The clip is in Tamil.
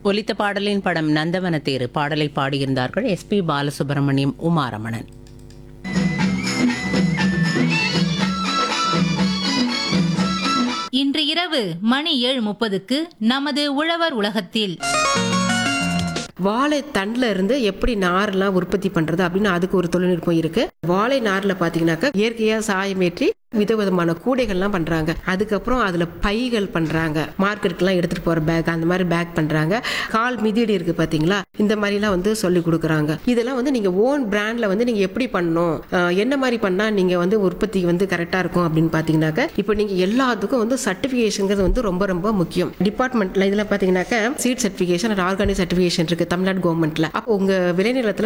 ஒலித்த பாடலின் படம் நந்தவனத்தேரு பாடலை பாடியிருந்தார்கள் எஸ்பி பாலசுப்ரமணியம் உமாரமணன் இன்று இரவு மணி ஏழு முப்பதுக்கு நமது உழவர் உலகத்தில் வாழை தண்டில் இருந்து எப்படி நார்லாம் உற்பத்தி பண்றது அப்படின்னு அதுக்கு ஒரு தொழில்நுட்பம் இருக்கு வாழை நார்ல பாத்தீங்கன்னாக்கா இயற்கையா சாயமேற்றி விதவிதமான கூடைகள்லாம் பண்றாங்க அதுக்கப்புறம் அதுல பைகள் பண்றாங்க மார்க்கெட்டுக்கெல்லாம் எடுத்துட்டு போற பேக் அந்த மாதிரி பேக் பண்றாங்க கால் மிதியடி இருக்கு பாத்தீங்களா இந்த மாதிரிலாம் வந்து சொல்லி கொடுக்குறாங்க இதெல்லாம் வந்து நீங்க ஓன் பிராண்ட்ல வந்து நீங்க எப்படி பண்ணணும் அஹ் என்ன மாதிரி பண்ணா நீங்க வந்து உற்பத்தி வந்து கரெக்டா இருக்கும் அப்படின்னு பாத்தீங்கன்னாக்க இப்போ நீங்க எல்லாத்துக்கும் வந்து சர்டிபிகேஷன்ங்கிறது வந்து ரொம்ப ரொம்ப முக்கியம் டிபார்ட்மெண்ட்ல இதுல பாத்தீங்கன்னாக்க சீட் சர்டிபிகேஷன் ஆர்கானிக் சர்டிபிகேஷன் இருக்கு தமிழ்நாடு கவர்மெண்ட்ல அப்போ உங்க விளைநிலத்துல